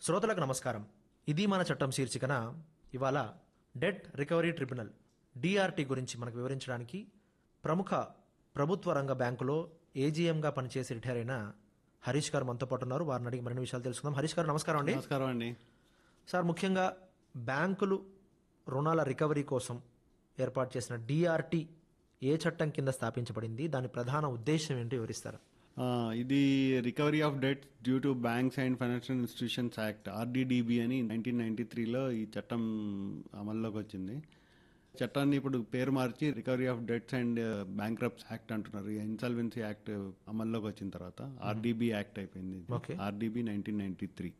శ్రోతలకు నమస్కారం ఇది మన చట్టం శీర్షికన ఇవాళ డెట్ రికవరీ ట్రిబ్యునల్ డిఆర్టీ గురించి మనకు వివరించడానికి ప్రముఖ ప్రభుత్వ రంగ బ్యాంకులో ఏజీఎంగా పనిచేసి రిటైర్ అయిన హరీష్ గారు మనతో పాటు ఉన్నారు వారిని అడిగి మరిన్ని విషయాలు తెలుసుకుందాం హరీష్ గారు నమస్కారం అండి నమస్కారం అండి సార్ ముఖ్యంగా బ్యాంకులు రుణాల రికవరీ కోసం ఏర్పాటు చేసిన డిఆర్టీ ఏ చట్టం కింద స్థాపించబడింది దాని ప్రధాన ఉద్దేశం ఏంటో వివరిస్తారు ఆ, ఇది recovery of debt due to banks and financial institutions act RDDB అని నైన్టీన్ నైన్టీ త్రీలో ఈ చట్టం అమల్లోకి వచ్చింది చట్టాన్ని ఇప్పుడు పేరు మార్చి recovery of debts and bankruptcy act అంటున్నారు ఇన్సాల్వెన్సీ యాక్ట్ అమల్లోకి వచ్చిన తర్వాత ఆర్డీబీ యాక్ట్ అయిపోయింది Okay. RDB nineteen ninety three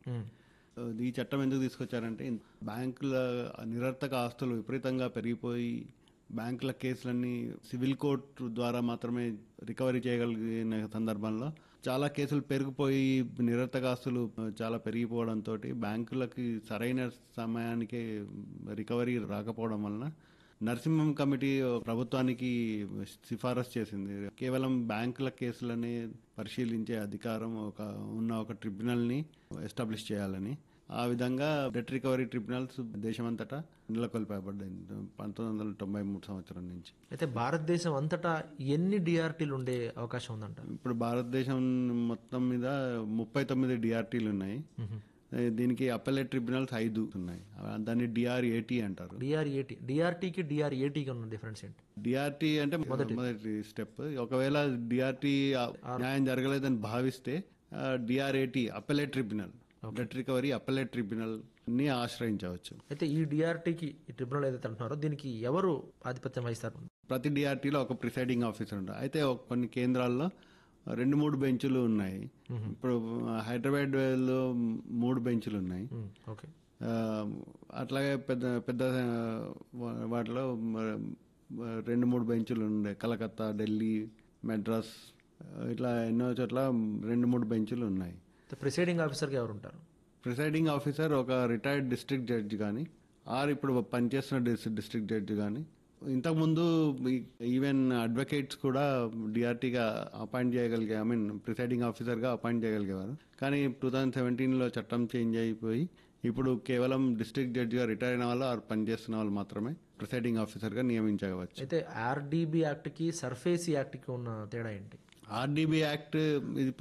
ఈ చట్టం ఎందుకు తీసుకొచ్చారంటే బ్యాంకుల నిరర్థక ఆస్తులు విపరీతంగా పెరిగిపోయి బ్యాంకుల కేసులన్నీ సివిల్ కోర్ట్ ద్వారా మాత్రమే రికవరీ చేయగలిగిన సందర్భంలో చాలా కేసులు పెరిగిపోయి నిరర్థక ఆస్తులు చాలా పెరిగిపోవడంతో బ్యాంకులకి సరైన సమయానికి రికవరీ రాకపోవడం వలన నరసింహం కమిటీ ప్రభుత్వానికి సిఫారసు చేసింది కేవలం బ్యాంకుల కేసులని పరిశీలించే అధికారం ఒక ఉన్న ఒక ట్రిబ్యునల్ ని ఎస్టాబ్లిష్ చేయాలని ఆ విధంగా డెట్ రికవరీ ట్రిబ్యునల్స్ దేశమంతటా నెలకొల్పబడ్డాయి పంతొమ్మిది వందల తొంభై మూడు సంవత్సరం నుంచి అయితే భారతదేశం అంతటా ఎన్ని డిఆర్టీలు ఉండే అవకాశం ఉందంట ఇప్పుడు భారతదేశం మొత్తం మీద ముప్పై తొమ్మిది డిఆర్టీలు ఉన్నాయి దీనికి అప్పలేట్ ట్రిబ్యునల్స్ ఐదు ఉన్నాయి దాన్ని డిఆర్ఏటి అంటారు డిఆర్ఏటి డిఆర్టీకి డిఆర్ఏటీకి ఉన్న డిఫరెన్స్ ఏంటి డిఆర్టీ అంటే మొదటి స్టెప్ ఒకవేళ డిఆర్టీ న్యాయం జరగలేదని భావిస్తే DRAT appellate tribunal debt recovery appellate tribunal ని ఆశ్రయించవచ్చు అయితే ఈ డిఆర్టీకి ఈ ట్రిబ్యునల్ ఏదైతే అంటున్నారో దీనికి ఎవరు ఆధిపత్యం వహిస్తారు ప్రతి డిఆర్టీలో ఒక ప్రిసైడింగ్ ఆఫీసర్ ఉంటారు అయితే ఒక కొన్ని కేంద్రాల్లో రెండు మూడు బెంచులు ఉన్నాయి ఇప్పుడు హైదరాబాద్ లో మూడు బెంచులు ఉన్నాయి ఉమ్, ఓకే ఆ, అట్లాగే పెద్ద పెద్ద ఆ, వా- వాటిలో మ- రెండు మూడు బెంచులు ఉండే కలకత్తా ఢిల్లీ మెడ్రాస్ ఆ, ఇట్లా ఎన్నో చోట్ల రెండు మూడు బెంచులు ఉన్నాయి అయితే ప్రిసైడింగ్ ఆఫీసర్కి ఎవరు ఉంటారు ప్రిసైడింగ్ ఆఫీసర్ ఒక రిటైర్డ్ డిస్ట్రిక్ట్ జడ్జి కానీ ఆర్ ఇప్పుడు పనిచేస్తున్న డిస్- డిస్ట్రిక్ట్ జడ్జి కానీ ఇంతకుముందు ఈ- ఈవెన్ అడ్వకేట్స్ కూడా డిఆర్టీగా అపాయింట్ చేయగలిగే ఐ మీన్ ప్రిసైడింగ్ ఆఫీసర్గా అపాయింట్ చేయగలిగేవారు కానీ టూ థౌజండ్ సెవెంటీన్లో చట్టం చేంజ్ అయిపోయి ఇప్పుడు కేవలం డిస్ట్రిక్ట్ జడ్జిగా రిటైర్ అయిన వాళ్ళు ఆర్ పనిచేస్తున్న వాళ్ళు మాత్రమే ప్రిసైడింగ్ ఆఫీసర్గా నియమించవచ్చు అయితే ఆర్డీబీ యాక్ట్కి సర్ఫేసీ యాక్ట్కి ఉన్న తేడా ఏంటి ఆర్డీబీ యాక్ట్ ఇది